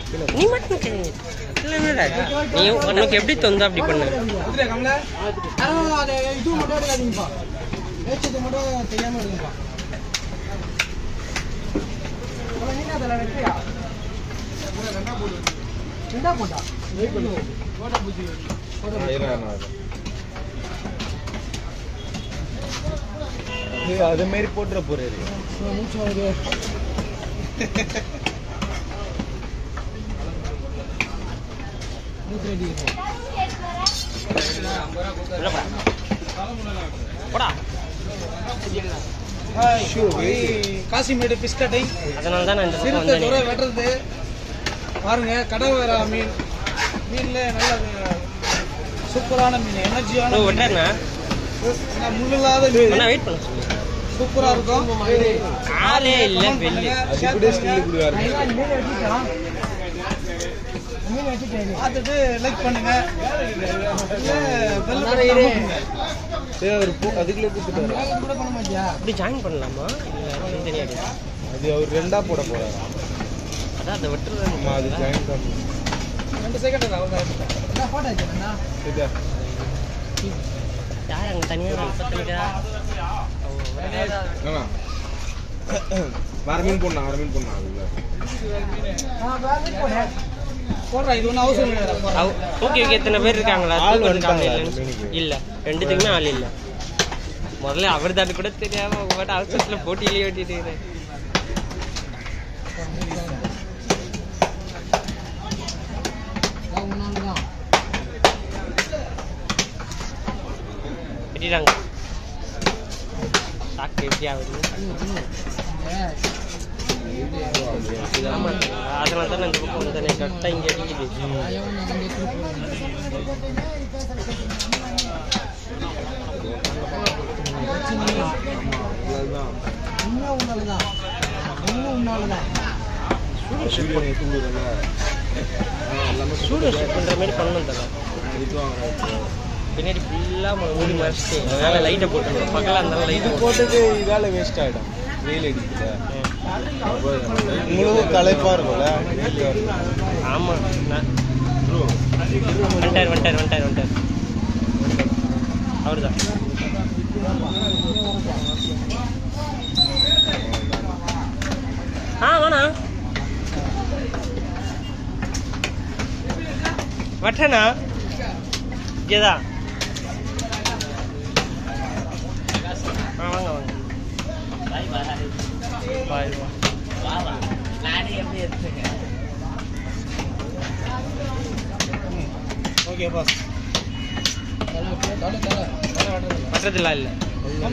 நீ மட்டும் கை இல்ல, என்னடா இது? நீ உனக்கு எப்படி தோணுதோ அப்படி பண்ணு குதிரை கமல யாரும் அது இது மட்டும் எடுக்காதீங்கப்பா வேச்சது மட்டும் தெரியாம எடுங்கப்பா அப்புறம் நீங்க அதில் வெட்டியா ரெண்டா போட்டா வெயிட் பண்ணு போட்டா பூச்சி அது மாதிரி போட்டுற போறாரு மூச்சு வருது நூற்றி ரெடி உள்ள போடா. போடா காசிமேடு ஃபிஷ் கட்டை அதனால தான் நான் இந்த பக்கம் சிறுத்தை துறை வந்தேன் வெட்டுறது பாருங்க கடவரா மீன் மீன்ல நல்ல சூப்பரான மீன் எனர்ஜியான ஓ வெட்டாருண்ணா முள் இல்லாத மீன் அண்ணா வெயிட் பண்ண சொல்லு சூப்பரா இருக்கும் ஆளே இல்ல வெளியே அது கூட ஸ்டில் கொடுக்காரு பார்த்துட்டு லைக் பண்ணுங்க இல்ல bell button அமுக்குங்க. சரி அவர் போ அதுக்குள்ளே கொடுத்துட்டாரு வேலை கூட பண்ண மாட்டியா அப்படி ஜாயின் பண்ணலாமா இல்லை தெரியாது அது அவர் ரெண்டா போட போறாரு அதான் அதை ஆமா விட்டுறது அது ஜாயின் பண்ணணும் ரெண்டு செகண்ட் அவ்வளோ என்ன போட்டோ வச்சுருந்தா சரியா யார் அங்கே தனியாக பத்திரிக்கா ஆமா வர மீன் போடணும் வர மீன் போடணும் அதுல போடுறா இது ஒன்றும் அவசரம் கிடையாது ஓகே ஓகே எத்தனை பேர் இருக்காங்களா ஆள் தூக்கம் இருக்காங்க வந்துட்டாங்களா இல்லைன்னு மீனுக்கு? இல்ல ரெண்டுத்துக்குமே ஆள் இல்ல முதல்ல அவர் தான் கூட தெரியாம உங்கள்கிட்ட அவசரத்துல போட்டியிலேயே ஓட்டிட்டு இருக்கிறேன். தான் வெட்டிட்டாங்க சாக்கு எப்படி ஆகுது ஆமா அதனால தான் நான் இந்த பக்கம் வந்தேன் கரெக்டாக இங்கே அடிக்குது அதுதான் இன்னும் உன்னாலதான் இன்னும் உன்னாலதான் சூரியன் தூங்குதுல்ல எல்லாமே சூடு ஷூட் பண்ணுற மாதிரி பண்ணணும் தர இது வாங்குறாரு பின்னாடி ஃபுல்லாக மூடி மறைச்சிட்டு அதனால லைட்டை போட்டுருவோம் பக்கத்தில் இருந்தாலும் லைட்டை இது போட்டது இதால வேஸ்ட் ஆயிடும் வெயில் அடிக்குதுல உங்களுக்கு களைப்பா இருக்கும்ல ஆமாம் நான் வந்துட்டார் வந்துட்டார் வந்துட்டார் வந்துட்டார் அவர் தான் ஆ வேணா வட்டனா இங்கேதா ஆ வாங்க வாங்க பாய் பாய் ஓகே பாஸ் தலை தலை தலை தலை பக்கத்தில் இல்லை